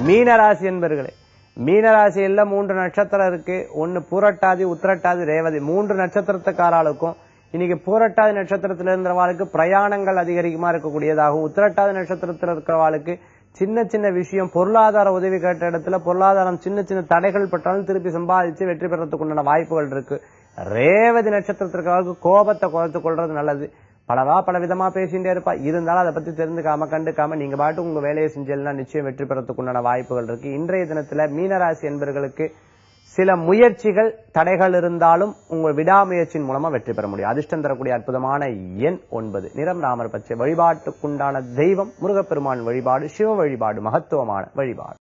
மீனராசி என்பர்களே மீனராசியில மூன்று நட்சத்திரம் இருக்கு ஒன்னு பூரட்டாதி உத்திரட்டாதி ரேவதி மூன்று நட்சத்திரத்துக்காராளுக்கும் இன்னைக்கு பூரட்டாதி நட்சத்திரத்துல இருக்கிறவாளுக்கு பிரயாணங்கள் அதிகரிக்குமா இருக்கக்கூடியதாகும் உத்திரட்டாதி நட்சத்திரத்துல இருக்கிறவாளுக்கு சின்ன சின்ன விஷயம் பொருளாதார உதவி கேட்ட இடத்துல பொருளாதாரம் சின்ன சின்ன தடைகள் பட்டாலும் திருப்பி சம்பாதிச்சு வெற்றி பெறத்துக்கு உண்டான வாய்ப்புகள் இருக்கு ரேவதி நட்சத்திரத்திற்கு கோபத்தை குறைத்துக் கொள்றது நல்லது பலவா பல விதமா பேசிட்டே இருப்பா இருந்தாலும் அதை பத்தி தெரிந்துக்காம கண்டுக்காம நீங்க பாட்டு உங்க வேலையை செஞ்சீங்கன்னா நிச்சயம் வெற்றி பெறத்துக்கு உண்டான வாய்ப்புகள் இருக்கு இன்றைய தினத்துல மீனராசி என்பவர்களுக்கு சில முயற்சிகள் தடைகள் இருந்தாலும் உங்கள் விடாமுயற்சியின் மூலமா வெற்றி பெற முடியும் அதிர்ஷ்டம் தரக்கூடிய அற்புதமான எண் ஒன்பது நிறம் ராமர் பச்சை வழிபாட்டுக்குண்டான தெய்வம் முருகப்பெருமான் வழிபாடு சிவ வழிபாடு மகத்துவமான வழிபாடு